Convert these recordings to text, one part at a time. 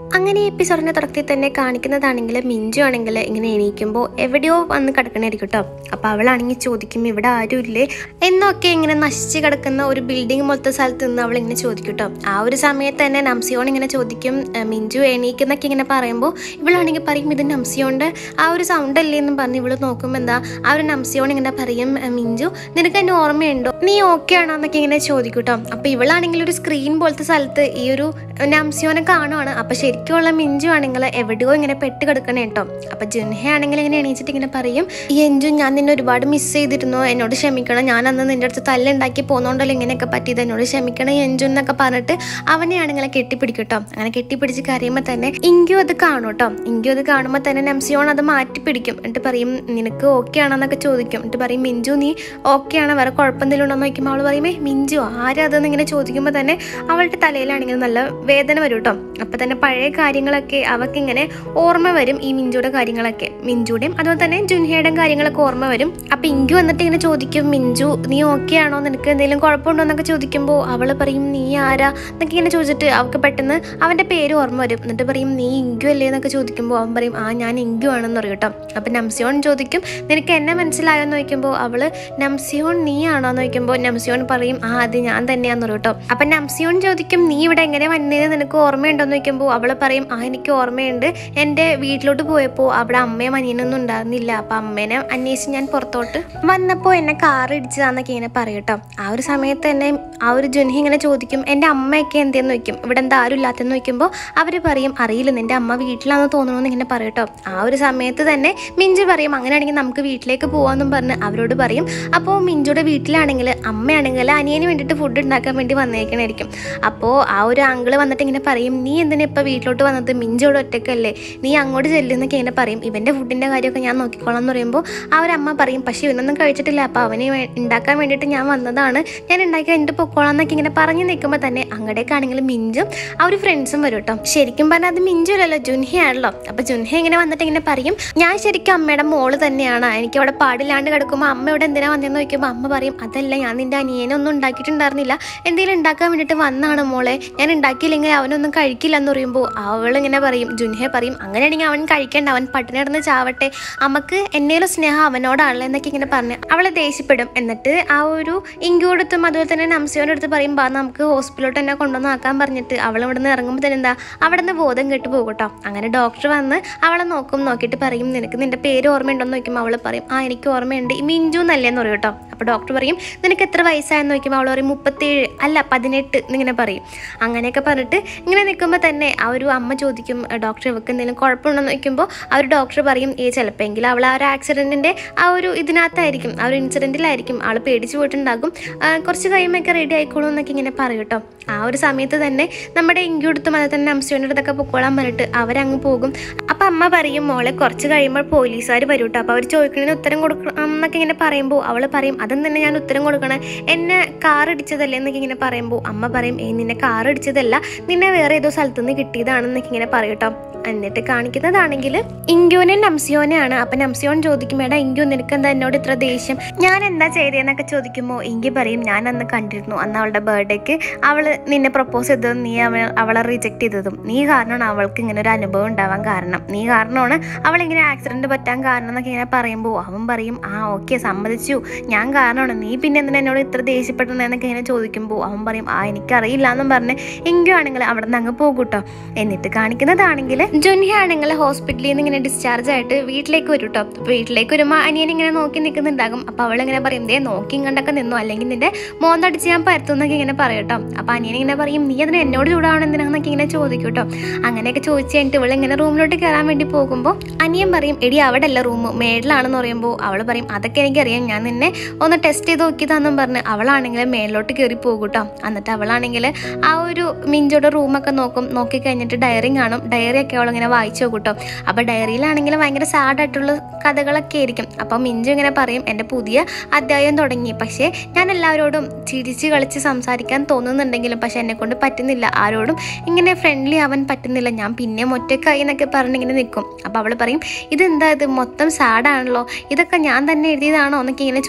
അങ്ങനെ ഈ എപ്പിസോഡിന്റെ തുടക്കത്തിൽ തന്നെ കാണിക്കുന്നതാണെങ്കിൽ മിഞ്ചു ആണെങ്കിൽ ഇങ്ങനെ എണീക്കുമ്പോൾ എവിടെയോ വന്ന് കിടക്കണായിരിക്കും കേട്ടോ അപ്പോൾ അവളാണെങ്കിൽ ചോദിക്കും ഇവിടെ ആരും ഇല്ലേ എന്നൊക്കെ ഇങ്ങനെ നശിച്ച് കിടക്കുന്ന ഒരു ബിൽഡിംഗ് പോലത്തെ സ്ഥലത്ത് നിന്ന് അവൾ ഇങ്ങനെ ചോദിക്കും കേട്ടോ ആ ഒരു സമയത്ത് തന്നെ നംസിയോൺ ഇങ്ങനെ ചോദിക്കും "ഏ, മിഞ്ചു എണീക്കുന്നൊക്കെ ഇങ്ങനെ പറയുമ്പോൾ ഇവളാണെങ്കിൽ പറയും ഇത് നംസിയോണ്ട് ആ ഒരു സൗണ്ട് അല്ലേ എന്ന് പറഞ്ഞ് ഇവള് നോക്കുമ്പോൾ എന്താ ആ ഒരു നംസിയോൺ ഇങ്ങനെ പറയും "ഏ, മിഞ്ചു നിനക്ക് എന്നെ ഓർമ്മയുണ്ടോ നീ ഓക്കെ ആണോ എന്നൊക്കെ ഇങ്ങനെ ചോദിക്കും കേട്ടോ അപ്പോൾ ഇവളാണെങ്കിൽ ഒരു സ്ക്രീൻ പോലത്തെ സ്ഥലത്ത് ഈ ഒരു നംസിയോനെ കാണുവാണ് അപ്പോൾ ശരിക്കുമുള്ള മിഞ്ചു ആണെങ്കിൽ എവിടെയോ ഇങ്ങനെ പെട്ട് കിടക്കണേ കേട്ടോ അപ്പോൾ ജുൻഹ ആണെങ്കിൽ ഇങ്ങനെ എണീച്ചിട്ട് ഇങ്ങനെ പറയും ഈ എഞ്ചു ഞാൻ നിന്നെ ഒരുപാട് മിസ് ചെയ്തിരുന്നു എന്നോട് ക്ഷമിക്കണം ഞാൻ അന്ന് നിന്റെ അടുത്ത് തല്ലുണ്ടാക്കി പോകുന്നോണ്ടല്ലോ ഇങ്ങനെയൊക്കെ പറ്റിയത് എന്നോട് ക്ഷമിക്കണം ഈ എഞ്ചു എന്നൊക്കെ പറഞ്ഞിട്ട് അവനെയാണെങ്കിൽ കെട്ടിപ്പിടിക്കും കേട്ടോ അങ്ങനെ കെട്ടിപ്പിടിച്ച് കരയുമ്പോൾ തന്നെ ഇങ്കു അത് കാണും കേട്ടോ ഇങ്കു അത് കാണുമ്പോൾ തന്നെ നംസിയോൺ അത് മാറ്റി പിടിക്കും എന്നിട്ട് പറയും നിനക്ക് ഓക്കെ ആണെന്നൊക്കെ ചോദിക്കും എന്നിട്ട് പറയും മിഞ്ചു നീ ഓക്കെ ആണ് വേറെ കുഴപ്പമെന്തെങ്കിലും ഉണ്ടോ എന്ന് ചോദിക്കുമ്പോൾ അവൾ പറയുമേ മിഞ്ചു ആരാ അതെന്ന് ഇങ്ങനെ ചോദിക്കുമ്പോൾ തന്നെ അവളുടെ തലയിലാണെങ്കിൽ നല്ല വേദന വരും കേട്ടോ അപ്പം തന്നെ പഴയ കാര്യങ്ങളൊക്കെ അവൾക്ക് ഇങ്ങനെ ഓർമ്മ വരും ഈ മിഞ്ചുയുടെ കാര്യങ്ങളൊക്കെ മിഞ്ചുടെയും അതുപോലെ തന്നെ ജുൻഹയുടെയും കാര്യങ്ങളൊക്കെ ഓർമ്മ വരും അപ്പം ഇങ്കു വന്നിട്ട് ഇങ്ങനെ ചോദിക്കും മിഞ്ചു നീ ഓക്കെ ആണോ നിനക്ക് എന്തെങ്കിലും കുഴപ്പമുണ്ടോ എന്നൊക്കെ ചോദിക്കുമ്പോൾ അവൾ പറയും നീ ആരാ എന്നൊക്കെ ഇങ്ങനെ ചോദിച്ചിട്ട് അവൾക്ക് പെട്ടെന്ന് അവൻ്റെ പേര് ഓർമ്മ വരും എന്നിട്ട് പറയും നീ ഇങ്കു അല്ലേ എന്നൊക്കെ ചോദിക്കുമ്പോൾ അവൻ പറയും ആ ഞാൻ ഇങ്കു ആണെന്ന് പറയും കേട്ടോ അപ്പം നംസിയോൺ ചോദിക്കും നിനക്ക് എന്നെ മനസ്സിലായോ എന്ന് ചോദിക്കുമ്പോൾ അവള് നംസിയോൺ നീ ആണോ എന്ന് ചോദിക്കുമ്പോൾ നംസിയോൺ പറയും ആ അത് ഞാൻ തന്നെയാന്ന് പറയും കേട്ടോ അപ്പം നംസിയോൺ ചോദിക്കും നീ ഇവിടെ എങ്ങനെ വന്നത് നിനക്ക് ഓർമ്മയുണ്ടോ എന്ന് ചോദിക്കുമ്പോൾ അവൾ പറയും ആ എനിക്ക് ഓർമ്മയുണ്ട് എൻ്റെ വീട്ടിലോട്ട് പോയപ്പോൾ അവിടെ അമ്മയും അനിയനൊന്നും ഉണ്ടായിരുന്നില്ല അപ്പം അമ്മേനെ അന്വേഷിച്ച് ഞാൻ പുറത്തോട്ട് വന്നപ്പോൾ എന്നെ കാർ ഇടിച്ചതാന്നൊക്കെ ഇങ്ങനെ പറയും കേട്ടോ ആ ഒരു സമയത്ത് തന്നെ ആ ഒരു ജുൻഹി ഇങ്ങനെ ചോദിക്കും എൻ്റെ അമ്മയൊക്കെ എന്തെന്ന് ചോദിക്കും ഇവിടെ എന്താ ആരും ഇല്ലാത്തെന്ന് ചോദിക്കുമ്പോൾ അവർ പറയും അറിയില്ല നിൻ്റെ അമ്മ വീട്ടിലാണെന്ന് തോന്നണമെന്ന് ഇങ്ങനെ പറയും കേട്ടോ ആ ഒരു സമയത്ത് തന്നെ മിഞ്ചു പറയും അങ്ങനെയാണെങ്കിൽ നമുക്ക് വീട്ടിലേക്ക് പോകാമെന്നും പറഞ്ഞ് അവരോട് പറയും അപ്പോൾ മിഞ്ചുയുടെ വീട്ടിലാണെങ്കിൽ അമ്മയാണെങ്കിൽ അനിയന് വേണ്ടിയിട്ട് ഫുഡ് ഉണ്ടാക്കാൻ വേണ്ടി വന്നേക്കണായിരിക്കും അപ്പോൾ ആ ഒരു അങ്കിള് വന്നിട്ട് ഇങ്ങനെ പറയും നീ എന്തിനാ ഇപ്പോൾ വീട്ടിലോട്ട് വന്നത് മിഞ്ചോട് ഒറ്റക്കല്ലേ നീ അങ്ങോട്ട് ചെല്ലുന്നൊക്കെ ഇങ്ങനെ പറയും ഇവൻ്റെ ഫുഡിൻ്റെ കാര്യമൊക്കെ ഞാൻ നോക്കിക്കോളാം എന്ന് പറയുമ്പോൾ ആ ഒരു അമ്മ പറയും പക്ഷേ ഇവനൊന്നും കഴിച്ചിട്ടില്ല അപ്പോൾ അവന് വേ- ഉണ്ടാക്കാൻ വേണ്ടിയിട്ട് ഞാൻ വന്നതാണ് ഞാൻ ഉണ്ടാക്കി കഴിഞ്ഞിട്ട് പൊക്കോളാം എന്നൊക്കെ ഇങ്ങനെ പറഞ്ഞു നിൽക്കുമ്പോൾ തന്നെ അങ്ങടേക്കാണെങ്കിൽ മിഞ്ചും ആ ഒരു ഫ്രണ്ട്സും വരും കേട്ടോ ശരിക്കും പറഞ്ഞാൽ അത് മിഞ്ചുലല്ലോ ജുൻഹയാണല്ലോ അപ്പോൾ ജുൻഹ ഇങ്ങനെ വന്നിട്ട് ഇങ്ങനെ പറയും ഞാൻ ശരിക്കും അമ്മയുടെ മോള് തന്നെയാണ് എനിക്ക് അവിടെ പാടില്ലാണ്ട് കിടക്കുമ്പോൾ അമ്മ ഇവിടെ എന്തിനാ വന്നതെന്ന് ചോദിക്കുമ്പോൾ അമ്മ പറയും അതല്ല ഞാൻ നിന്റെ അനിയനൊന്നും ഉണ്ടാക്കിയിട്ടുണ്ടായിരുന്നില്ല എന്തെങ്കിലും ഉണ്ടാക്കാൻ വേണ്ടിയിട്ട് വന്നാണ് മോളെ ഞാൻ ഉണ്ടാക്കിയില്ലെങ്കിൽ അവനൊന്നും കഴിക്കില്ല എന്ന് പറയുമ്പോൾ അവളിങ്ങനെ പറയും ജുൻഹെ പറയും അങ്ങനെയാണെങ്കിൽ അവൻ കഴിക്കേണ്ട അവൻ പട്ടിണി കിടന്ന് ചാവട്ടെ അമ്മക്ക് എന്നേലും സ്നേഹം അവനോടാണല്ലോ എന്നൊക്കെ ഇങ്ങനെ പറഞ്ഞ് അവളെ ദേഷ്യപ്പെടും എന്നിട്ട് ആ ഒരു ഇങ്കോടത്തും അതുപോലെ തന്നെ നംസിയോൻ്റെ അടുത്ത് പറയും ബാ നമുക്ക് ഹോസ്പിറ്റലിലോട്ട് തന്നെ കൊണ്ടുവന്ന് ആക്കാൻ പറഞ്ഞിട്ട് അവൾ ഇവിടെ നിന്ന് ഇറങ്ങുമ്പോൾ തന്നെ എന്താ അവിടെ നിന്ന് ബോധം കെട്ട് പോകും കേട്ടോ അങ്ങനെ ഡോക്ടർ വന്ന് അവളെ നോക്കും നോക്കിയിട്ട് പറയും നിനക്ക് നിന്റെ പേര് ഓർമ്മയുണ്ടോന്ന് ചോദിക്കുമ്പോൾ അവൾ പറയും ആ എനിക്ക് ഓർമ്മയുണ്ട് ഈ മിഞ്ചു എന്നല്ലേന്ന് പറയും കേട്ടോ അപ്പോൾ ഡോക്ടർ പറയും നിനക്ക് എത്ര വയസ്സായെന്ന് ചോദിക്കുമ്പോൾ അവൾ പറയും മുപ്പത്തേഴ് അല്ല പതിനെട്ട് എന്നിങ്ങനെ പറയും അങ്ങനെയൊക്കെ പറഞ്ഞിട്ട് ഇങ്ങനെ നിൽക്കുമ്പോൾ തന്നെ ആ ഒരു അമ്മ ചോദിക്കും ഡോക്ടർ ഇവർക്ക് എന്തെങ്കിലും കുഴപ്പമുണ്ടെന്ന് ചോദിക്കുമ്പോൾ ആ ഒരു ഡോക്ടർ പറയും ഏ ചിലപ്പോൾ എങ്കിൽ അവൾ ആ ഒരു ആക്സിഡൻറ്റിൻ്റെ ആ ഒരു ഇതിനകത്തായിരിക്കും ആ ഒരു ഇൻസിഡൻറ്റിലായിരിക്കും ആൾ പേടിച്ച് പോയിട്ടുണ്ടാകും ആ, കുറച്ച് കഴിയുമ്പോഴൊക്കെ റെഡി ആയിക്കോളും എന്നൊക്കെ ഇങ്ങനെ പറയും കേട്ടോ ആ ഒരു സമയത്ത് തന്നെ നമ്മുടെ ഇങ്കുടുത്തും അതുപോലെ തന്നെ അംശുവിൻ്റെ അടുത്തൊക്കെ പൊക്കോളാൻ പറഞ്ഞിട്ട് അവരങ്ങ് പോകും അപ്പം അമ്മ പറയും മോളെ കുറച്ച് കഴിയുമ്പോൾ പോലീസുകാർ വരും കേട്ടോ അപ്പോൾ അവർ ചോദിക്കുന്നതിന് ഉത്തരം കൊടുക്കണം എന്നൊക്കെ ഇങ്ങനെ പറയുമ്പോൾ അവൾ പറയും അതും തന്നെ ഞാൻ ഉത്തരം കൊടുക്കണേ എന്നെ കാർ ഇടിച്ചതല്ലേ എന്നൊക്കെ ഇങ്ങനെ പറയുമ്പോൾ അമ്മ പറയും ഏ നിന്നെ കാർ ഇടിച്ചതല്ല നിന്നെ വേറെ ഏതോ സ്ഥലത്തു നിന്ന് കിട്ടിയതാണെന്നൊക്കെ ഇങ്ങനെ പറയും കേട്ടോ എന്നിട്ട് കാണിക്കുന്നതാണെങ്കിൽ ഇങ്ക്യോനെ നംസിയോനെയാണ് അപ്പം നംസിയോൻ ചോദിക്കും എടാ ഇങ്ക്യോ നിനക്ക് എന്താ എന്നോട് ഇത്ര ദേഷ്യം ഞാൻ എന്താ ചെയ്തതെന്നൊക്കെ ചോദിക്കുമ്പോൾ ഇങ്കി പറയും ഞാൻ അന്ന് കണ്ടിരുന്നു അന്ന് അവളുടെ ബർത്ത്ഡേക്ക് അവൾ നിന്നെ പ്രപ്പോസ് ചെയ്തതും നീ അവൾ അവളെ റിജക്ട് ചെയ്തതും നീ കാരണമാണ് അവൾക്ക് ഇങ്ങനെ ഒരു അനുഭവം ഉണ്ടാവാൻ കാരണം നീ കാരണമാണ് അവളിങ്ങനെ ആക്സിഡന്റ് പറ്റാൻ കാരണം എന്നൊക്കെ ഇങ്ങനെ പറയുമ്പോൾ അവൻ പറയും ആ ഓക്കെ സമ്മതിച്ചു ഞാൻ കാരണമാണ് നീ പിന്നെ എന്തിനാ എന്നോട് ഇത്ര ദേഷ്യപ്പെട്ടതെന്നൊക്കെ ഇങ്ങനെ ചോദിക്കുമ്പോൾ അവൻ പറയും ആ എനിക്കറിയില്ല എന്നും പറഞ്ഞ് ഇങ്കു ആണെങ്കിൽ അവിടെ നിന്ന് അങ്ങ് പോകും കേട്ടോ എന്നിട്ട് കാണിക്കുന്നതാണെങ്കിൽ ജുൻഹി ആണെങ്കിൽ ഹോസ്പിറ്റലിൽ നിന്ന് ഇങ്ങനെ ഡിസ്ചാർജ് ആയിട്ട് വീട്ടിലേക്ക് വരും കേട്ടോ വീട്ടിലേക്ക് വരുമ്പോൾ അനിയൻ ഇങ്ങനെ നോക്കി നിൽക്കുന്നുണ്ടാകും അപ്പോൾ അവളിങ്ങനെ പറയും ദേ നോക്കി കണ്ടൊക്കെ നിന്നു അല്ലെങ്കിൽ നിന്റെ മോന്തടിച്ച് ഞാൻ പരത്തുന്നൊക്കെ ഇങ്ങനെ പറയും കേട്ടോ അപ്പോൾ അനിയൻ ഇങ്ങനെ പറയും നീ അതിന് എന്നോട് ചൂടാവണം എന്തിനാന്നൊക്കെ ഇങ്ങനെ ചോദിക്കും കേട്ടോ അങ്ങനെയൊക്കെ ചോദിച്ചു കഴിഞ്ഞിട്ട് ഇവൾ ഇങ്ങനെ റൂമിലോട്ട് കയറാൻ വേണ്ടി പോകുമ്പോൾ അനിയൻ പറയും എടി അവിടെ അല്ല റൂം മേളിലാണെന്ന് പറയുമ്പോൾ അവൾ പറയും അതൊക്കെ എനിക്കറിയാം ഞാൻ നിന്നെ ഒന്ന് ടെസ്റ്റ് ചെയ്ത് നോക്കിയതാന്നും പറഞ്ഞ് അവളാണെങ്കിൽ മേളിലോട്ട് കയറി പോകും കേട്ടോ എന്നിട്ട് അവളാണെങ്കിൽ ആ ഒരു മിഞ്ചോടെ റൂമൊക്കെ നോക്കും നോക്കി കഴിഞ്ഞിട്ട് ഡയറി കാണും ഡയറി ഒക്കെ അവളിങ്ങനെ വായിച്ചു നോക്കും കേട്ടോ അപ്പോൾ ഡയറിയിലാണെങ്കിൽ ഭയങ്കര സാഡായിട്ടുള്ള കഥകളൊക്കെ ആയിരിക്കും അപ്പോൾ മിഞ്ചു ഇങ്ങനെ പറയും എൻ്റെ പുതിയ അധ്യായം തുടങ്ങി പക്ഷേ ഞാൻ എല്ലാവരോടും ചിരിച്ച് കളിച്ച് സംസാരിക്കാൻ തോന്നുന്നുണ്ടെങ്കിലും പക്ഷെ എന്നെ കൊണ്ട് പറ്റുന്നില്ല ആരോടും ഇങ്ങനെ ഫ്രണ്ട്ലി ആവാൻ പറ്റുന്നില്ല ഞാൻ പിന്നെ ഒറ്റക്കായി എന്നൊക്കെ പറഞ്ഞിങ്ങനെ നിൽക്കും അപ്പോൾ അവൾ പറയും ഇതെന്താ ഇത് മൊത്തം സാഡാണല്ലോ ഇതൊക്കെ ഞാൻ തന്നെ എഴുതിയതാണോ എന്നൊക്കെ ഇങ്ങനെ ചോദിച്ചിങ്ങനെ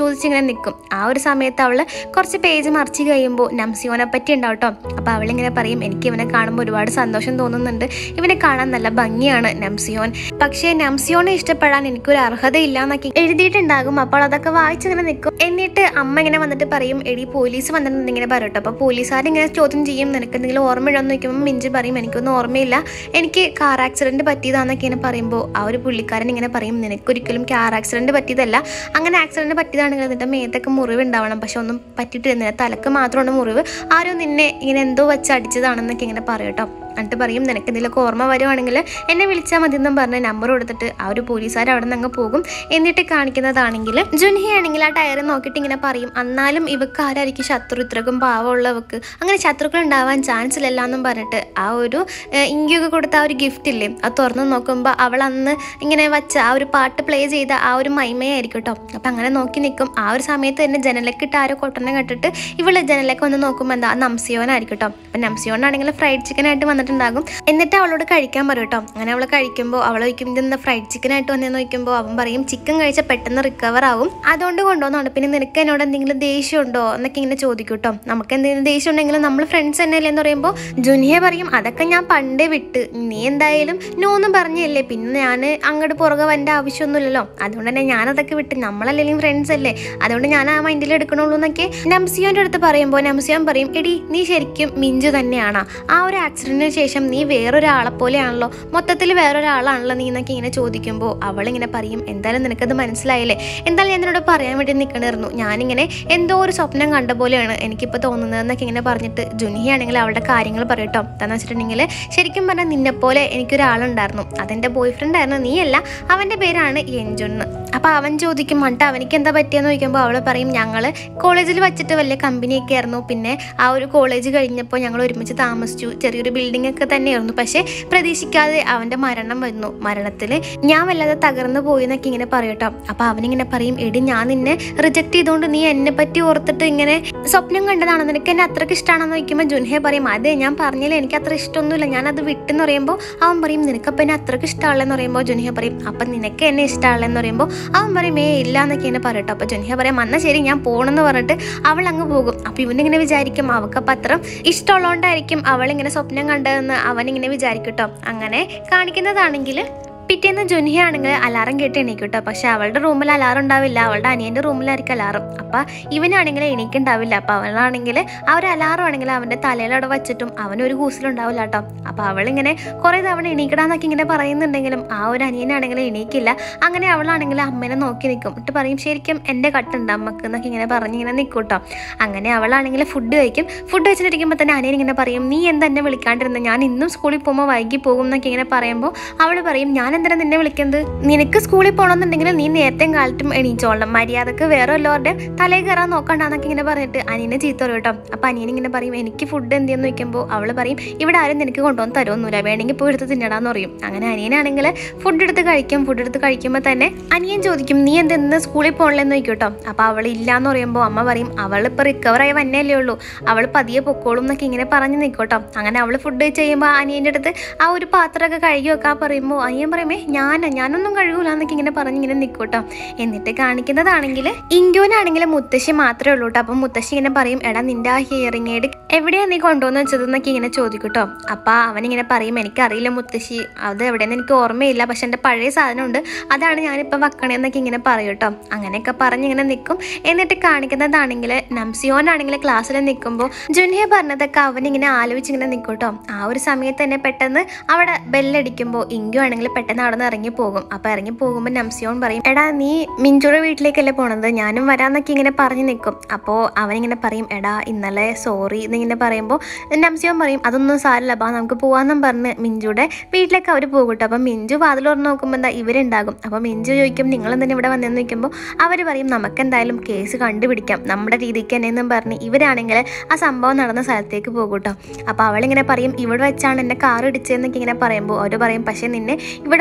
നിൽക്കും ആ ഒരു സമയത്ത് അവൾ കുറച്ച് പേജ് മറിച്ച് കഴിയുമ്പോൾ നംസിയോനെ പറ്റി ഉണ്ടാവും കേട്ടോ അപ്പോൾ അവളിങ്ങനെ പറയും എനിക്ക് ഇവനെ കാണുമ്പോൾ ഒരുപാട് സന്തോഷം തോന്നുന്നുണ്ട് ഇവനെ കാണാൻ നല്ല ഭംഗിയാണ് നംസിയോൻ പക്ഷേ നംസിയോനെ ഇഷ്ടപ്പെടാൻ എനിക്കൊരു അർഹതയില്ല എന്നൊക്കെ എഴുതിയിട്ടുണ്ടാകും അപ്പോൾ അതൊക്കെ വായിച്ചിങ്ങനെ നിൽക്കും എന്നിട്ട് അമ്മ ഇങ്ങനെ വന്നിട്ട് പറയും എടി പോലീസ് വന്നിട്ടുണ്ട് ഇങ്ങനെ പറയട്ടോ അപ്പോൾ പോലീസുകാരിങ്ങനെ ചോദ്യം ചെയ്യും നിനക്ക് എന്തെങ്കിലും ഓർമ്മയുണ്ടോയെന്ന് ചോദിക്കുമ്പോൾ മിഞ്ചി പറയും എനിക്കൊന്നും ഓർമ്മയില്ല എനിക്ക് കാർ ആക്സിഡന്റ് പറ്റിയതാന്നൊക്കെ ഇങ്ങനെ പറയുമ്പോൾ ആ ഒരു പുള്ളിക്കാരൻ ഇങ്ങനെ പറയും നിനക്കൊരിക്കലും കാർ ആക്സിഡന്റ് പറ്റിയതല്ല അങ്ങനെ ആക്സിഡന്റ് പറ്റിയതാണെങ്കിൽ നിന്റെ മേത്തൊക്കെ മുറിവ് ഉണ്ടാവണം പക്ഷെ ഒന്നും പറ്റിയിട്ടിരുന്നില്ല തലക്ക് മാത്രമാണ് മുറിവ് ആരോ നിന്നെ ഇങ്ങനെ എന്തോ വെച്ച് അടിച്ചതാണെന്നൊക്കെ ഇങ്ങനെ പറയും കേട്ടോ എന്നിട്ട് പറയും നിനക്ക് എന്തെങ്കിലുമൊക്കെ ഓർമ്മ വരുവാണെങ്കിൽ എന്നെ വിളിച്ചാൽ മതി എന്നും പറഞ്ഞ് നമ്പർ കൊടുത്തിട്ട് ആ ഒരു പോലീസുകാർ അവിടെ നിന്ന് അങ്ങ് പോകും എന്നിട്ട് കാണിക്കുന്നതാണെങ്കിൽ ജുൻഹി ആണെങ്കിൽ ആ ടയർ നോക്കിയിട്ട് ഇങ്ങനെ പറയും എന്നാലും ഇവക്ക് ആരായിരിക്കും ശത്രു ഇത്രക്കും പാവമുള്ളവക്ക് അങ്ങനെ ശത്രുക്കൾ ഉണ്ടാവാൻ ചാൻസ് ഇല്ലല്ല എന്നും പറഞ്ഞിട്ട് ആ ഒരു ഏഹ്, ഇങ്കിയൊക്കെ കൊടുത്ത ആ ഒരു ഗിഫ്റ്റ് ഇല്ലേ അത് തുറന്ന് നോക്കുമ്പോൾ അവൾ അന്ന് ഇങ്ങനെ വച്ച ആ ഒരു പാട്ട് പ്ലേ ചെയ്ത ആ ഒരു മൈമയായിരിക്കും കേട്ടോ അപ്പം അങ്ങനെ നോക്കി നിൽക്കും ആ ഒരു സമയത്ത് തന്നെ ജനലക്കിട്ട് ആരോ കൊട്ടനെ കണ്ടിട്ട് ഇവള് ജനലൊക്കെ വന്ന് നോക്കുമ്പോൾ എന്താ നംസിയോനായിരിക്കും കേട്ടോ അപ്പം നംസിയോനാണെങ്കിൽ ഫ്രൈഡ് ചിക്കൻ ആയിട്ട് വന്നിട്ടുണ്ടാകും എന്നിട്ട് അവളോട് കഴിക്കാൻ പറയും കേട്ടോ അങ്ങനെ അവൾ കഴിക്കുമ്പോൾ അവൾ ചോദിക്കും ഇതെന്താ ഫ്രൈഡ് ചിക്കൻ ആയിട്ട് വന്നതെന്ന് ചോദിക്കുമ്പോൾ അവൻ പറയും ചിക്കൻ കഴിച്ചാൽ പെട്ടെന്ന് റിക്കവർ ആവും അതുകൊണ്ട് കൊണ്ടുവന്നാണ് പിന്നെ നിനക്ക് എന്നോട് എന്തെങ്കിലും ദേഷ്യം ഉണ്ടോ എന്നൊക്കെ ഇങ്ങനെ ചോദിക്കും കേട്ടോ നമുക്ക് എന്തെങ്കിലും ദേഷ്യം ഉണ്ടെങ്കിലും നമ്മൾ ഫ്രണ്ട്സ് തന്നെയല്ലേ എന്ന് പറയുമ്പോൾ ജുനിയ പറയും അതൊക്കെ ഞാൻ പണ്ടേ വിട്ട് നീ എന്തായാലും നോ എന്നും പറഞ്ഞല്ലേ പിന്നെ ഞാൻ അങ്ങോട്ട് പുറകെ വരേണ്ട ആവശ്യമൊന്നുമില്ലല്ലോ അതുകൊണ്ട് തന്നെ ഞാനതൊക്കെ വിട്ട് നമ്മളല്ലെങ്കിലും ഫ്രണ്ട്സ് അല്ലേ അതുകൊണ്ട് ഞാൻ ആ മൈൻഡിൽ എടുക്കണുള്ളൂ എന്നൊക്കെ നംസിയോന്റെ അടുത്ത് പറയുമ്പോൾ നംസിയോൻ പറയും എടി നീ ശരിക്കും മിഞ്ചു തന്നെയാണോ ആ ഒരു ആക്സിഡന്റിന് ശേഷം നീ വേറൊരാളെ പോലെയാണല്ലോ മൊത്തത്തിൽ വേറൊരാളാണല്ലോ നീ എന്നൊക്കെ ഇങ്ങനെ ചോദിക്കുമ്പോൾ അവളിങ്ങനെ പറയും എന്തായാലും നിനക്കത് മനസ്സിലായില്ലേ എന്തായാലും ഞാൻ നിന്നോട് പറയാൻ വേണ്ടി നിൽക്കണമായിരുന്നു ഞാനിങ്ങനെ എന്തോ ഒരു സ്വപ്നം കണ്ട പോലെയാണ് എനിക്കിപ്പോൾ തോന്നുന്നത് എന്നൊക്കെ ഇങ്ങനെ പറഞ്ഞിട്ട് ജുനിയാണെങ്കിൽ അവളുടെ കാര്യങ്ങൾ പറയട്ടോ എന്താന്ന് വെച്ചിട്ടുണ്ടെങ്കിൽ ശരിക്കും പറഞ്ഞാൽ നിന്നെപ്പോലെ എനിക്കൊരാളുണ്ടായിരുന്നു അതെൻ്റെ ബോയ് ഫ്രണ്ട് ആയിരുന്നു നീയല്ല അവൻ്റെ പേരാണ് എൻജുന്ന് അപ്പോൾ അവൻ ചോദിക്കും മണ്ട അവനിക്ക് എന്താ പറ്റിയെന്ന് ചോദിക്കുമ്പോൾ അവൾ പറയും ഞങ്ങൾ കോളേജിൽ വെച്ചിട്ട് വലിയ കമ്പനിയൊക്കെ ആയിരുന്നു പിന്നെ ആ ഒരു കോളേജ് കഴിഞ്ഞപ്പോൾ ഞങ്ങൾ ഒരുമിച്ച് താമസിച്ചു ചെറിയൊരു ബിൽഡിംഗ് ഒക്കെ തന്നെയായിരുന്നു പക്ഷേ പ്രതീക്ഷിക്കാതെ അവൻ്റെ മരണം വന്നു മരണത്തിൽ ഞാൻ വല്ലാതെ തകർന്നു പോയി എന്നൊക്കെ ഇങ്ങനെ പറയട്ടോ അപ്പോൾ അവനിങ്ങനെ പറയും എടി ഞാൻ നിന്നെ റിജക്ട് ചെയ്തുകൊണ്ട് നീ എന്നെ പറ്റി ഓർത്തിട്ട് ഇങ്ങനെ സ്വപ്നം കണ്ടതാണ് നിനക്ക് എന്നെ അത്രയ്ക്ക് ഇഷ്ടമാണെന്ന് ചോദിക്കുമ്പോൾ ജുൻഹെ പറയും അതെ ഞാൻ പറഞ്ഞില്ല എനിക്ക് അത്ര ഇഷ്ടമൊന്നുമില്ല ഞാൻ അത് വിട്ടെന്ന് പറയുമ്പോൾ അവൻ പറയും നിനക്കപ്പം എന്നെ അത്രയ്ക്ക് ഇഷ്ടമുള്ളതെന്ന് പറയുമ്പോൾ ജുൻഹെ പറയും അപ്പം നിനക്ക് എന്നെ ഇഷ്ടമുള്ളതെന്ന് പറയുമ്പോൾ അവൻ പറയും ഏ ഇല്ല എന്നൊക്കെ ഇങ്ങനെ പറയട്ടോ അപ്പോൾ ജുൻഹെ പറയാം എന്നാൽ ശരി ഞാൻ പോകണമെന്ന് പറഞ്ഞിട്ട് അവൾ അങ്ങ് പോകും അപ്പോൾ ഇവനിങ്ങനെ വിചാരിക്കും അവൾക്ക് അത്രയും ഇഷ്ടമുള്ളതുകൊണ്ടായിരിക്കും അവളിങ്ങനെ സ്വപ്നം കണ്ടതെന്ന് അവനിങ്ങനെ വിചാരിക്കും കേട്ടോ അങ്ങനെ കാണിക്കുന്നതാണെങ്കിൽ പിറ്റേന്ന് ജുൻഹി ആണെങ്കിൽ അലാറം കേട്ട് എണീക്കും കേട്ടോ പക്ഷെ അവളുടെ റൂമിൽ അലാറം ഉണ്ടാവില്ല അവളുടെ അനിയൻ്റെ റൂമിലായിരിക്കും അലാറം അപ്പം ഇവനാണെങ്കിൽ എണീക്കുണ്ടാവില്ല അപ്പം അവളാണെങ്കിൽ ആ ഒരു അലാറം ആണെങ്കിൽ അവൻ്റെ തലയിലവിടെ വെച്ചിട്ടും അവനൊരു കൂസലുണ്ടാവില്ല കേട്ടോ അപ്പം അവളിങ്ങനെ കുറേ തവണ എണീക്കടാന്നൊക്കെ ഇങ്ങനെ പറയുന്നുണ്ടെങ്കിലും ആ ഒരു അനിയനാണെങ്കിൽ എണീക്കില്ല അങ്ങനെ അവളാണെങ്കിൽ അമ്മേനെ നോക്കി നിൽക്കും എന്നിട്ട് പറയും ശരിക്കും എൻ്റെ കട്ടുണ്ട് അമ്മക്ക് എന്നൊക്കെ ഇങ്ങനെ പറഞ്ഞിങ്ങനെ നിൽക്കും കേട്ടോ അങ്ങനെ അവളാണെങ്കിൽ ഫുഡ് കഴിക്കും ഫുഡ് വെച്ചിട്ടിരിക്കുമ്പോൾ തന്നെ അനിയൻ ഇങ്ങനെ പറയും നീ എന്താ എന്നെ വിളിക്കാണ്ടിരുന്നത് ഞാൻ ഇന്നും സ്കൂളിൽ പോകുമ്പോൾ വൈകി പോകും എന്നൊക്കെ ഇങ്ങനെ പറയുമ്പോൾ അവൾ പറയും ഞാൻ എന്തിനാ നിന്നെ വിളിക്കുന്നത് നിനക്ക് സ്കൂളിൽ പോകണമെന്നുണ്ടെങ്കിൽ നീ നേരത്തെ കാലത്തും എണീച്ചോളണം മര്യാദക്ക് വേറെ എല്ലാവരുടെ തലയിൽ കയറാൻ നോക്കണ്ടെന്നൊക്കെ ഇങ്ങനെ പറഞ്ഞിട്ട് അനിയനെ ചീത്ത പറയും കേട്ടോ അപ്പം അനിയൻ ഇങ്ങനെ പറയും എനിക്ക് ഫുഡ് എന്തെന്ന് ചോദിക്കുമ്പോൾ അവൾ പറയും ഇവിടെ ആരും നിനക്ക് കൊണ്ടുവന്ന് തരുമൊന്നുമില്ല വേണമെങ്കിൽ പോയി എടുത്ത് തിന്നടാന്ന് പറയും അങ്ങനെ അനിയനാണെങ്കിൽ ഫുഡ് എടുത്ത് കഴിക്കും ഫുഡ് എടുത്ത് കഴിക്കുമ്പോൾ തന്നെ അനിയൻ ചോദിക്കും നീ എന്തെന്ന് സ്കൂളിൽ പോകണില്ലെന്ന് ചോദിക്കും കേട്ടോ അപ്പോൾ അവൾ ഇല്ലാന്ന് പറയുമ്പോൾ അമ്മ പറയും അവൾ ഇപ്പോൾ റിക്കവർ ആയി വന്നല്ലേ ഉള്ളൂ അവൾ പതിയെ പൊക്കോളും എന്നൊക്കെ ഇങ്ങനെ പറഞ്ഞ് നിൽക്കോട്ടോ അങ്ങനെ അവൾ ഫുഡ് ചെയ്യുമ്പോൾ അനിയൻ്റെ അടുത്ത് ആ ഒരു പാത്രമൊക്കെ കഴുകി വെക്കാൻ പറയുമ്പോൾ അനിയൻ പറയുമേ ഞാനാ ഞാനൊന്നും കഴുകൂല എന്നൊക്കെ ഇങ്ങനെ പറഞ്ഞ് ഇങ്ങനെ നിൽക്കൂട്ടോ എന്നിട്ട് കാണിക്കുന്നതാണെങ്കിൽ ഇൻഡോനാണെങ്കിൽ മുത്തശ്ശി മാത്രമേ ഉള്ളൂ കേട്ടോ അപ്പം മുത്തശ്ശി ഇങ്ങനെ പറയും എടാ നിന്റെ ആ ഹിയറിംഗ് എയ്ഡ് എവിടെയാണ് നീ കൊണ്ടുവന്ന് വെച്ചതെന്നൊക്കെ ഇങ്ങനെ ചോദിക്കും കേട്ടോ അപ്പം അവനിങ്ങനെ പറയും എനിക്കറിയില്ല മുത്തശ്ശി അത് എവിടെയെന്ന് എനിക്ക് ഓർമ്മയില്ല പക്ഷെ എൻ്റെ പഴയ സാധനമുണ്ട് അതാണ് ഞാനിപ്പോൾ വെക്കണേന്നൊക്കെ ഇങ്ങനെ പറയും കേട്ടോ അങ്ങനെയൊക്കെ പറഞ്ഞിങ്ങനെ നിൽക്കും എന്നിട്ട് കാണിക്കുന്നതാണെങ്കിൽ നംസിയോനാണെങ്കിൽ ക്ലാസ്സിൽ നിൽക്കുമ്പോൾ ജുൻഹെ പറഞ്ഞതൊക്കെ അവനിങ്ങനെ ആലോചിച്ചിങ്ങനെ നിൽക്കും കേട്ടോ ആ ഒരു സമയത്ത് തന്നെ പെട്ടെന്ന് അവിടെ ബെല്ലടിക്കുമ്പോൾ ഇങ്കു ആണെങ്കിൽ പെട്ടെന്ന് അവിടെ നിന്ന് ഇറങ്ങി പോകും അപ്പോൾ ഇറങ്ങി പോകുമ്പോൾ നംസിയോൻ പറയും എടാ നീ മിഞ്ചുടെ വീട്ടിലേക്കല്ലേ പോണത് ഞാനും വരാന്നൊക്കെ ഇങ്ങനെ പറഞ്ഞു നിൽക്കും അപ്പോൾ അവനിങ്ങനെ പറയും എടാ ഇന്നലെ സോറി എന്നിങ്ങനെ പറയുമ്പോൾ നംസിയോൻ പറയും അതൊന്നും സാരില്ല ബാ നമുക്ക് പോവാന്നും പറഞ്ഞ് മിഞ്ചുടെ വീട്ടിലേക്ക് അവർ പോകും കേട്ടോ അപ്പം മിഞ്ചു വാതിൽ തുറന്ന് നോക്കുമ്പോൾ എന്താ ഇവരുണ്ടാകും അപ്പോൾ മിഞ്ചു ചോദിക്കും നിങ്ങൾ എന്തിനാ ഇവിടെ വന്നെന്ന് ചോദിക്കുമ്പോൾ അവർ പറയും നമുക്ക് എന്തായാലും കേസ് കണ്ടുപിടിക്കാം നമ്മുടെ രീതിക്ക് തന്നെ എന്നും പറഞ്ഞ് ഇവരാണെങ്കിൽ ആ സംഭവം നടന്ന സ്ഥലത്തേക്ക് പോകും കേട്ടോ അപ്പോൾ അവളിങ്ങനെ പറയും ഇവിടെ വെച്ചാണ് എന്നെ കാർ ഇടിച്ചതെന്നൊക്കെ ഇങ്ങനെ പറയുമ്പോൾ അവർ പറയും പക്ഷേ നിന്നെ ഇവിടെ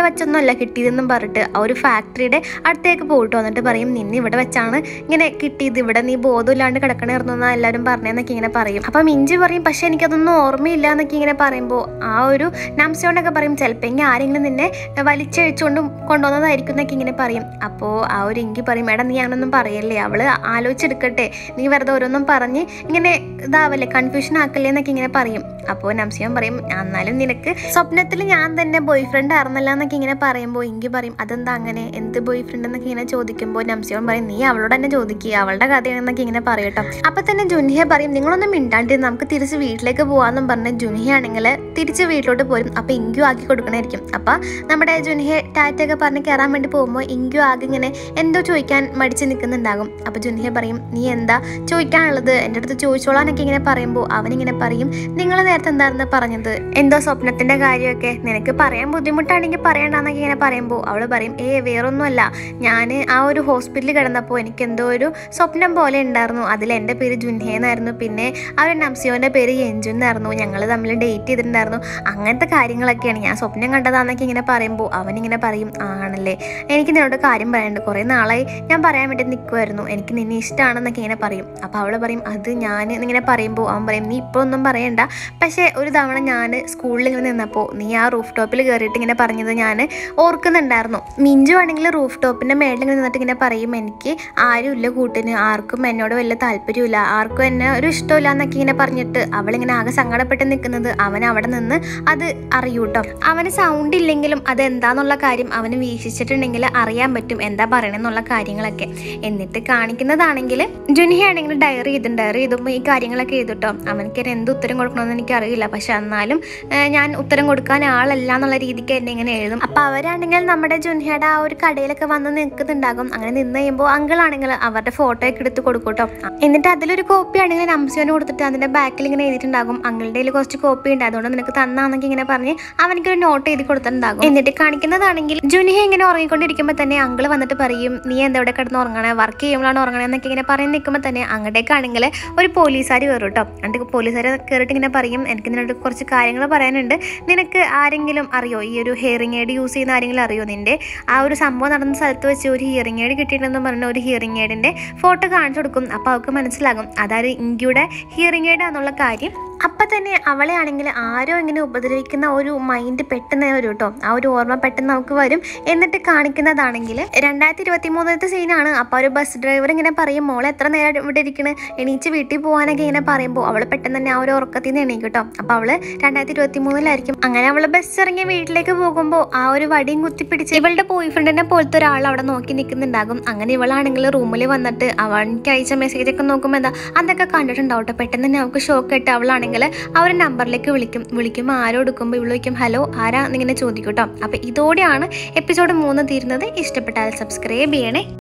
വെച്ചൊന്നുമല്ല കിട്ടിയതെന്നും പറഞ്ഞിട്ട് ആ ഒരു ഫാക്ടറിയുടെ അടുത്തേക്ക് പോയിട്ട് വന്നിട്ട് പറയും നിന്നെ ഇവിടെ വെച്ചാണ് ഇങ്ങനെ കിട്ടിയത് ഇവിടെ നീ ബോധമില്ലാണ്ട് കിടക്കണമായിരുന്നു എന്നാ എല്ലാവരും പറഞ്ഞതെന്നൊക്കെ ഇങ്ങനെ പറയും അപ്പം മിഞ്ചി പറയും പക്ഷെ എനിക്കതൊന്നും ഓർമ്മയില്ല എന്നൊക്കെ ഇങ്ങനെ പറയുമ്പോൾ ആ ഒരു നംസോണ്ടൊക്കെ പറയും ചിലപ്പോൾ ഇങ്ങനെ ആരെങ്കിലും നിന്നെ വലിച്ചഴിച്ചുകൊണ്ട് കൊണ്ടുവന്നതായിരിക്കും എന്നൊക്കെ ഇങ്ങനെ പറയും അപ്പോൾ ആ ഒരു ഇങ്കി പറയും എടാ നീ അങ്ങനൊന്നും പറയല്ലേ അവള് ആലോചിച്ചെടുക്കട്ടെ നീ വെറുതെ ഓരോന്നും പറഞ്ഞ് ഇങ്ങനെ ഇതാവല്ലേ കൺഫ്യൂഷൻ ആക്കല്ലേ എന്നൊക്കെ ഇങ്ങനെ പറയും അപ്പോൾ നംസിയോൻ പറയും എന്നാലും നിനക്ക് സ്വപ്നത്തിൽ ഞാൻ തന്നെ ബോയ് ഫ്രണ്ട് ആയിരുന്നല്ല എന്നൊക്കെ ഇങ്ങനെ പറയുമ്പോൾ ഇങ്കി പറയും അതെന്താ അങ്ങനെ എന്ത് ബോയ് ഫ്രണ്ട് എന്നൊക്കെ ഇങ്ങനെ ചോദിക്കുമ്പോൾ നംസിയോൻ പറയും നീ അവളോട് തന്നെ ചോദിക്കുക അവളുടെ കഥയാണെന്നൊക്കെ ഇങ്ങനെ പറയട്ടോ അപ്പൊ തന്നെ ജുൻഹിയ പറയും നിങ്ങളൊന്നും മിണ്ടാണ്ടിരുന്ന് നമുക്ക് തിരിച്ച് വീട്ടിലേക്ക് പോവാന്നും പറഞ്ഞ് ജുൻഹിയ ആണെങ്കിൽ തിരിച്ച് വീട്ടിലോട്ട് പോരും അപ്പൊ ഇങ്കു ആക്കി കൊടുക്കണായിരിക്കും അപ്പൊ നമ്മുടെ ജുൻഹിയ ടാറ്റ ഒക്കെ പറഞ്ഞ് കയറാൻ വേണ്ടി പോകുമ്പോൾ ഇങ്കു ആകെ ഇങ്ങനെ എന്തോ ചോദിക്കാൻ മടിച്ച് നിൽക്കുന്നുണ്ടാകും അപ്പൊ ജുൻഹിയ പറയും നീ എന്താ ചോദിക്കാനുള്ളത് എൻ്റെ അടുത്ത് ചോദിച്ചോളാനൊക്കെ ഇങ്ങനെ പറയുമ്പോൾ അവനിങ്ങനെ പറയും നിങ്ങൾ നേരത്തെ എന്തായിരുന്നു പറഞ്ഞത് എന്തോ സ്വപ്നത്തിന്റെ കാര്യമൊക്കെ നിനക്ക് പറയാൻ ബുദ്ധിമുട്ടാണെങ്കിൽ പറയണ്ടെന്നൊക്കെ ഇങ്ങനെ പറയുമ്പോൾ അവള് പറയും ഏ വേറൊന്നുമല്ല ഞാൻ ആ ഒരു ഹോസ്പിറ്റലിൽ കിടന്നപ്പോൾ എനിക്ക് എന്തോ ഒരു സ്വപ്നം പോലെ ഉണ്ടായിരുന്നു അതിൽ എൻ്റെ പേര് ജുൻഹ എന്നായിരുന്നു പിന്നെ ആ ഒരു നംസിയോൻ്റെ പേര് യഞ്ജു എന്നായിരുന്നു ഞങ്ങൾ തമ്മിൽ ഡേറ്റ് ചെയ്തിട്ടുണ്ടായിരുന്നു അങ്ങനത്തെ കാര്യങ്ങളൊക്കെയാണ് ഞാൻ സ്വപ്നം കണ്ടതാന്നൊക്കെ ഇങ്ങനെ പറയുമ്പോൾ അവനിങ്ങനെ പറയും ആണല്ലേ എനിക്ക് നിന്നോട് കാര്യം പറയാനുണ്ട് കുറേ നാളായി ഞാൻ പറയാൻ വേണ്ടി നിൽക്കുമായിരുന്നു എനിക്ക് നിന്നെ ഇഷ്ടമാണെന്നൊക്കെ ഇങ്ങനെ പറയും അപ്പോൾ അവൾ പറയും അത് ഞാൻ ഇങ്ങനെ പറയുമ്പോൾ അവൻ പറയും നീ ഇപ്പോൾ ഒന്നും പറയണ്ട പക്ഷേ ഒരു തവണ ഞാൻ സ്കൂളിൽ ഇങ്ങനെ നിന്നപ്പോൾ നീ ആ റൂഫ് ടോപ്പിൽ കയറിയിട്ട് ഇങ്ങനെ പറഞ്ഞത് ഞാൻ ഓർക്കുന്നുണ്ടായിരുന്നു മിഞ്ചു ആണെങ്കിൽ റൂഫ് ടോപ്പിൻ്റെ മേളിൽ ഇങ്ങനെ നിന്നിട്ട് ഇങ്ങനെ പറയും എനിക്ക് ആരുമില്ല കൂട്ടിന് ആർക്കും എന്നോട് വലിയ താല്പര്യമില്ല ആർക്കും എന്നെ ഒരു ഇഷ്ടമില്ല എന്നൊക്കെ ഇങ്ങനെ പറഞ്ഞിട്ട് അവളിങ്ങനെ ആകെ സങ്കടപ്പെട്ട് നിൽക്കുന്നത് അവൻ അവിടെ നിന്ന് അത് അറിയൂട്ടോ അവന് സൗണ്ട് ഇല്ലെങ്കിലും അത് എന്താന്നുള്ള കാര്യം അവന് വീക്ഷിച്ചിട്ടുണ്ടെങ്കിൽ അറിയാൻ പറ്റും എന്താ പറയണെന്നുള്ള കാര്യങ്ങളൊക്കെ എന്നിട്ട് കാണിക്കുന്നതാണെങ്കിൽ ജുനിഹ ആണെങ്കിൽ ഡയറി ചെയ്തിട്ടുണ്ട് ഡയറി ചെയ്തുമ്പോൾ ഈ കാര്യങ്ങളൊക്കെ ചെയ്തിട്ടോ അവനക്ക് എന്ത് ഉത്തരം കൊടുക്കണമെന്ന് എനിക്കറിയില്ല പക്ഷെ എന്നാലും ഏഹ്, ഞാൻ ഉത്തരം കൊടുക്കാൻ ആളല്ല എന്നുള്ള രീതിക്ക് എന്നെ ഇങ്ങനെ എഴുതും അപ്പൊ അവരാണെങ്കിൽ നമ്മുടെ ജുനിഹയുടെ ആ ഒരു കടയിലൊക്കെ വന്ന് നിൽക്കുന്നുണ്ടാകും അങ്ങനെ നിന്ന് കഴിയുമ്പോൾ അങ്കിളാണെങ്കിൽ അവരുടെ ഫോട്ടോ ഒക്കെ എടുത്ത് കൊടുക്കൂട്ടോ എന്നിട്ട് അതിലൊരു കോപ്പി ആണെങ്കിൽ നംസിയോന് കൊടുത്തിട്ട് അതിന്റെ ബാക്കിൽ ഇങ്ങനെ എഴുതിയിട്ടുണ്ടാകും അങ്കിളുടെ കയ്യിൽ കുറച്ച് കോപ്പി ഉണ്ട് അതുകൊണ്ട് നിനക്ക് തന്നാന്നൊക്കെ ഇങ്ങനെ പറഞ്ഞ് അവനക്കൊരു നോട്ട് എഴുതി കൊടുത്തിട്ടുണ്ടാകും എന്നിട്ട് കാണിക്കുന്നതാണെങ്കിൽ ജുനിഹ ഇങ്ങനെ ഉറങ്ങിക്കൊണ്ടിരിക്കുമ്പോൾ തന്നെ അങ്കിൾ വന്നിട്ട് പറയും നീ എന്താ ഇവിടെ കിടന്ന് ഉറങ്ങണേ വർക്ക് ചെയ്യുമ്പോഴാണ് ഉറങ്ങണേ എന്നൊക്കെ ഇങ്ങനെ പറഞ്ഞ് നിൽക്കുമ്പോൾ തന്നെ അങ്ങോട്ടേക്കാണെങ്കിൽ ഒരു പോലീസുകാർ കയറും കേട്ടോ എന്നിട്ട് പോലീസുകാർ കയറിയിട്ട് ഇങ്ങനെ പറയും എനിക്ക് നിന്നോട് കുറച്ച് കാര്യങ്ങൾ പറയാനുണ്ട് നിനക്ക് ആരെങ്കിലും അറിയോ ഈ ഒരു ഹിയറിംഗ് എയ്ഡ് യൂസ് ചെയ്യുന്ന ആരെങ്കിലും അറിയോ നിന്റെ ആ ഒരു സംഭവം നടന്ന സ്ഥലത്ത് വെച്ച് ഒരു ഹിയറിംഗ് എയ്ഡ് കിട്ടിയിട്ടുണ്ടെന്ന് പറഞ്ഞ ഒരു ഹിയറിംഗ് എയ്ഡിന്റെ ഫോട്ടോ കാണിച്ചു കൊടുക്കും അപ്പോൾ അവൾക്ക് മനസ്സിലാകും അതായത് ഇങ്കിയുടെ ഹിയറിംഗ് എയ്ഡ് എന്നുള്ള കാര്യം അപ്പം തന്നെ അവളെ ആണെങ്കിൽ ആരോ ഇങ്ങനെ ഉപദ്രവിക്കുന്ന ഒരു മൈൻഡ് പെട്ടെന്ന് വരും കേട്ടോ ആ ഒരു ഓർമ്മ പെട്ടെന്ന് നമുക്ക് വരും എന്നിട്ട് കാണിക്കുന്നതാണെങ്കിൽ രണ്ടായിരത്തി ഇരുപത്തി മൂന്നത്തെ സീനാണ് അപ്പോൾ ഒരു ബസ് ഡ്രൈവർ ഇങ്ങനെ പറയും മോളെ എത്ര നേരം ഇവിടെ ഇരിക്കണ് എണീച്ച് വീട്ടിൽ പോകാനൊക്കെ ഇങ്ങനെ പറയുമ്പോൾ അവൾ പെട്ടെന്ന് തന്നെ ആ ഒരു ഉറക്കത്തിൽ നിന്ന് എണീക്കും കേട്ടോ അപ്പോൾ അവള് രണ്ടായിരത്തി ഇരുപത്തി മൂന്നിലായിരിക്കും അങ്ങനെ അവള് ബസ് ഇറങ്ങി വീട്ടിലേക്ക് പോകുമ്പോൾ ആ ഒരു വടിയും കുത്തിപ്പിടിച്ച് ഇവളുടെ ബോയ് ഫ്രണ്ടിനെ പോലത്തെ ഒരാൾ അവിടെ നോക്കി നിൽക്കുന്നുണ്ടാകും അങ്ങനെ ഇവളാണെങ്കിൽ റൂമിൽ വന്നിട്ട് അവൾക്ക് അയച്ച മെസ്സേജ് ഒക്കെ നോക്കുമ്പോൾ എന്താ അതൊക്കെ കണ്ടിട്ടുണ്ടാവും കേട്ടോ പെട്ടെന്ന് തന്നെ അവൾക്ക് ഷോക്ക് ഇട്ട് അവളാണെങ്കിൽ ആ ഒരു നമ്പറിലേക്ക് വിളിക്കും വിളിക്കുമ്പോൾ ആരോ എടുക്കുമ്പോൾ ഇവള് വിളിക്കും ഹലോ ആരാ എന്നിങ്ങനെ ചോദിക്കും കേട്ടോ അപ്പോൾ ഇതോടെയാണ് എപ്പിസോഡ് മൂന്ന് തീരുന്നത് ഇഷ്ടപ്പെട്ടാൽ സബ്സ്ക്രൈബ് ചെയ്യണേ